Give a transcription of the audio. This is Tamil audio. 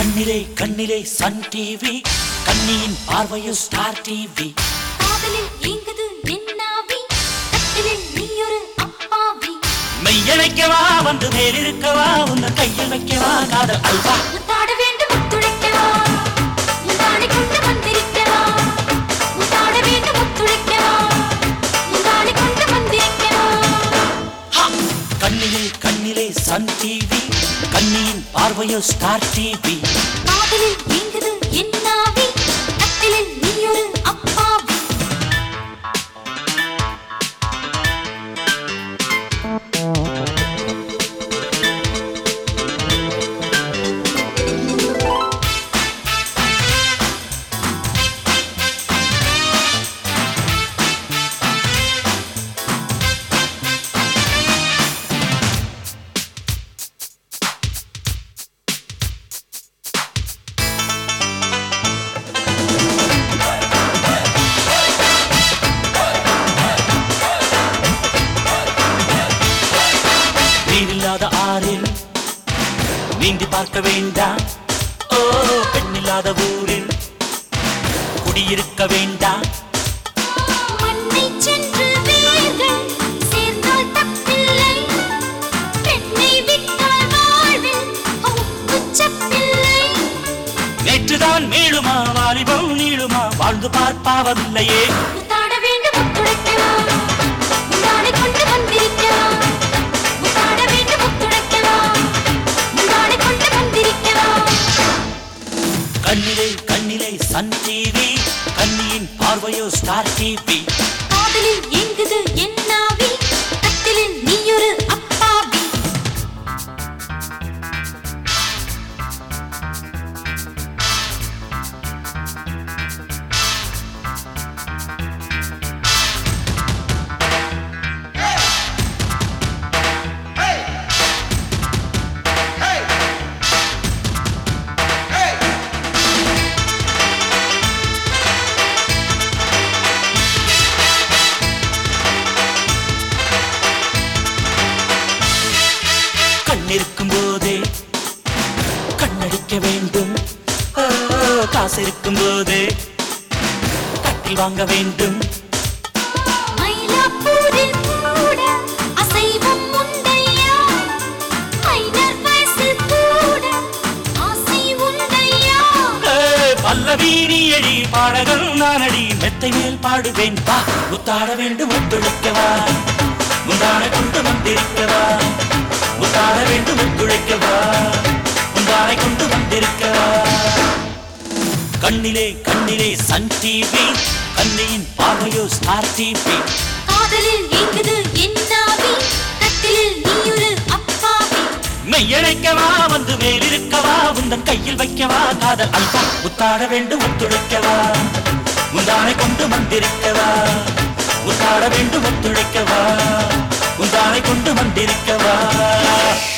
கண்ணிலே கண்ணிலே சன் டிவி கண்ணியின் பார்வையில் ஸ்டார் டிவி காதலில் ஏங்குது என்னாவி கட்டிலில் நீயொரு அப்பாவி மெய்யழைக்கவா வந்து மேலிருக்கவா உன்னை கையில் வைக்கவா காதல் அல்வா முத்தாட வேண்டும் முத்துழைக்கவா முந்தாடி கொண்டு வந்திருக்கவா முத்தாட வேண்டும் முத்துழைக்கவா முந்தாடி கொண்டு வந்திருக்கவா ஹா! கண்ணிலே கண்ணிலே சன் டிவி கண்ணியின் பார்வையில் ஸ்டார் டிவி காதலில் ஏங்குது என்னாவி கட்டிலில் நீயொரு அப்பாவி நீரில்லாத ஆறில் நீந்தி பார்க்க வேண்டாம் ஓ பெண்ணில்லாத ஊரில் குடியிருக்க வேண்டாம் மண்ணை சென்று வேர்கள் சேர்ந்தால் தப்பில்லை பெண்ணை விட்டால் வாழ்வில் உச்சப்பில்லை நேற்றுதான் மீளுமா வாலிபம் நீளுமா வாழ்ந்து பார்ப்பாவதில்லையே முத்தாட வேண்டும் முத்துழைக்கவா முந்தானை கொண்டு வந்திருக்கவா முத்தாட வேண்டும் முத்துழைக்கவா முந்தானை கொண்டு வந்திருக்கவா கண்ணிலே கண்ணிலே சன் டிவி கண்ணியின் பார்வையோ ஸ்டார் டிவி காதலில் ஏங்குது என்னாவி கட்டிலில் நீயொரு அப்பாவி கண்ணிருக்கும் போதே கண்ணடிக்க வேண்டும் ஓ, காசு இருக்கும் போதே கட்டி வாங்க வேண்டும் மயிலாப்பூரில் கூட அசைவம் உண்டையா மைனர் வயசில் கூட ஆசை உண்டையா ஏ, பல்லவி நீ எழி பாடகன் நானடி மெத்தை மேல் பாடுவேன் வா முத்தாட வேண்டும் ஒத்துழைக்கவா முந்தான கொண்டு வந்திருக்கவா முத்தாட வேண்டும் ஒத்துழைக்கவா முந்தானை கொண்டு வந்திருக்கவா கண்ணிலே கண்ணிலே சன் டிவி கண்ணியின் பார்வையோ ஸ்டார் டிவி காதலில் ஏங்குது என்னாவி கட்டிலில் நீயொரு அப்பாவி மெய்யழைக்கவா வந்து மேலிருக்கவா உந்தன் கையில் வைக்கவா காதல் அல்வா முத்தாட வேண்டும் ஒத்துழைக்கவா முந்தானை கொண்டு வந்திருக்கவா முத்தாட வேண்டும் ஒத்துழைக்கவா முந்தானை கொண்டு வந்திருக்கவா